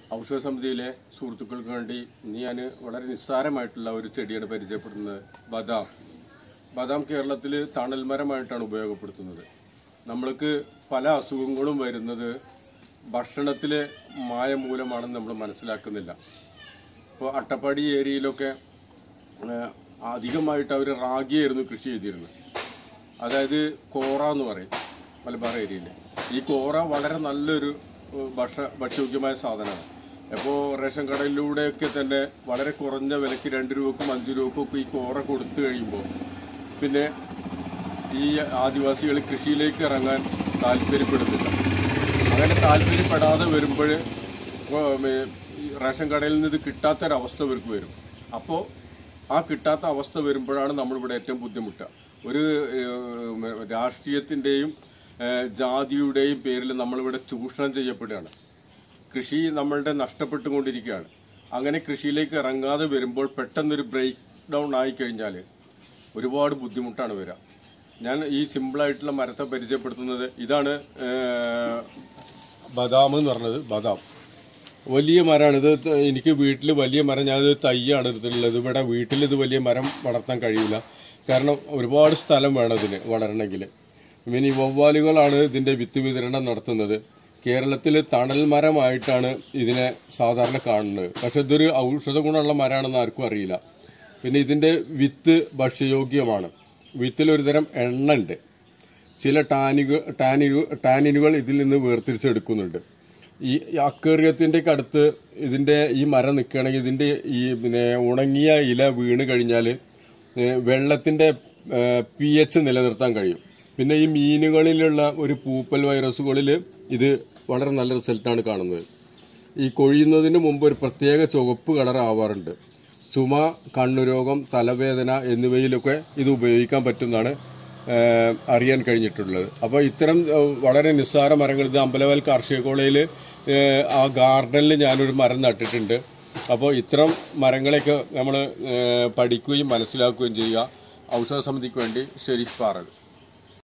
ഔഷധ സമിതിയിലെ സുഹൃത്തുക്കൾക്ക് വേണ്ടി ഇന്ന് ഞാൻ വളരെ നിസ്സാരമായിട്ടുള്ള ഒരു ചെടിയാണ് പരിചയപ്പെടുന്നത് ബദാം ബദാം കേരളത്തിൽ തണൽമരമായിട്ടാണ് ഉപയോഗപ്പെടുത്തുന്നത് നമ്മൾക്ക് പല അസുഖങ്ങളും വരുന്നത് ഭക്ഷണത്തിലെ മായം മൂലമാണെന്ന് നമ്മൾ മനസ്സിലാക്കുന്നില്ല ഇപ്പോൾ അട്ടപ്പാടി ഏരിയയിലൊക്കെ ഏഹ്, അധികമായിട്ട് അവർ റാഗിയായിരുന്നു കൃഷി ചെയ്തിരുന്നത് അതായത് കോറ എന്ന് പറയും മലബാർ ഏരിയയിൽ ഈ കോറ വളരെ നല്ലൊരു ഏഹ്, ഭക്ഷ ഭക്ഷ്യയോഗ്യമായ സാധനമാണ് അപ്പോൾ റേഷൻ കടയിലൂടെയൊക്കെ തന്നെ വളരെ കുറഞ്ഞ വിലയ്ക്ക് രണ്ട് രൂപക്കും അഞ്ച് രൂപക്കും ഒക്കെ ഈ കോറ കൊടുത്തു കഴിയുമ്പോൾ പിന്നെ ഈ ആദിവാസികൾ കൃഷിയിലേക്ക് ഇറങ്ങാൻ താല്പര്യപ്പെടുന്നില്ല അങ്ങനെ താല്പര്യപ്പെടാതെ വരുമ്പോൾ റേഷൻ കടയിൽ നിന്ന് ഇത് കിട്ടാത്തൊരവസ്ഥ ഇവർക്ക് വരും അപ്പോൾ ആ കിട്ടാത്ത അവസ്ഥ വരുമ്പോഴാണ് നമ്മളിവിടെ ഏറ്റവും ബുദ്ധിമുട്ടുക ഒരു ഏഹ്, രാഷ്ട്രീയത്തിൻ്റെയും ഏഹ്, ജാതിയുടെയും പേരിൽ നമ്മളിവിടെ ചൂഷണം ചെയ്യപ്പെടുകയാണ് കൃഷി നമ്മളുടെ നഷ്ടപ്പെട്ടുകൊണ്ടിരിക്കുകയാണ് അങ്ങനെ കൃഷിയിലേക്ക് ഇറങ്ങാതെ വരുമ്പോൾ പെട്ടെന്നൊരു ബ്രേക്ക് ഡൗൺ ആയി കഴിഞ്ഞാൽ ഒരുപാട് ബുദ്ധിമുട്ടാണ് വരിക ഞാൻ ഈ സിമ്പിളായിട്ടുള്ള മരത്തെ പരിചയപ്പെടുത്തുന്നത് ഇതാണ് ഏഹ്, ബദാം എന്ന് പറഞ്ഞത് ബദാം വലിയ മരമാണ് ഇത് ത- എനിക്ക് വീട്ടിൽ വലിയ മരം ഞാനത് തയ്യാണ് എടുത്തിട്ടുള്ളത് ഇവിടെ വീട്ടിൽ ഇത് വലിയ മരം വളർത്താൻ കഴിയില്ല കാരണം ഒരുപാട് സ്ഥലം വേണം ഇതിന് വളരണമെങ്കിൽ പിന്നെ ഈ വവ്വാലുകളാണ് ഇതിൻ്റെ വിത്ത് വിതരണം നടത്തുന്നത് കേരളത്തിൽ തണൽ മരമായിട്ടാണ് ഇതിനെ സാധാരണ കാണുന്നത് പക്ഷെ ഇതൊരു ഔഷധ ഗുണമുള്ള മരമാണെന്ന് ആർക്കും അറിയില്ല പിന്നെ ഇതിൻ്റെ വിത്ത് ഭക്ഷ്യയോഗ്യമാണ് വിത്തിൽ ഒരുതരം എണ്ണ ഉണ്ട് ചില ടാനികൾ ടാനിനു ടാനിനുകൾ ഇതിൽ നിന്ന് വേർതിരിച്ചെടുക്കുന്നുണ്ട് ഈ അക്കേറിയത്തിൻ്റെ ഒക്കെ അടുത്ത് ഇതിൻ്റെ ഈ മരം നിൽക്കുകയാണെങ്കിൽ ഇതിൻ്റെ ഈ പിന്നെ ഉണങ്ങിയ ഇല വീണ് കഴിഞ്ഞാൽ വെള്ളത്തിൻ്റെ പി എച്ച് നിലനിർത്താൻ കഴിയും പിന്നെ ഈ മീനുകളിലുള്ള ഒരു പൂപ്പൽ വൈറസുകളിൽ ഇത് വളരെ നല്ല റിസൾട്ടാണ് കാണുന്നത് ഈ കൊഴിയുന്നതിന് മുമ്പ് ഒരു പ്രത്യേക ചുവപ്പ് കളർ ആവാറുണ്ട് ചുമ കണ്ണുരോഗം തലവേദന എന്നിവയിലൊക്കെ ഇത് ഉപയോഗിക്കാൻ പറ്റുന്നതാണ് ഏഹ്, അറിയാൻ കഴിഞ്ഞിട്ടുള്ളത് അപ്പോൾ ഇത്തരം ഏഹ്, വളരെ നിസ്സാര മരങ്ങൾ ഇത് അമ്പലവയൽ കാർഷിക കോളേജിൽ ആ ഗാർഡനിൽ ഞാനൊരു മരം നട്ടിട്ടുണ്ട് അപ്പോൾ ഇത്തരം മരങ്ങളെയൊക്കെ നമ്മൾ പഠിക്കുകയും മനസ്സിലാക്കുകയും ചെയ്യുക ഔഷധ സമിതിക്ക് വേണ്ടി ഷെരീഫ് പാറൽ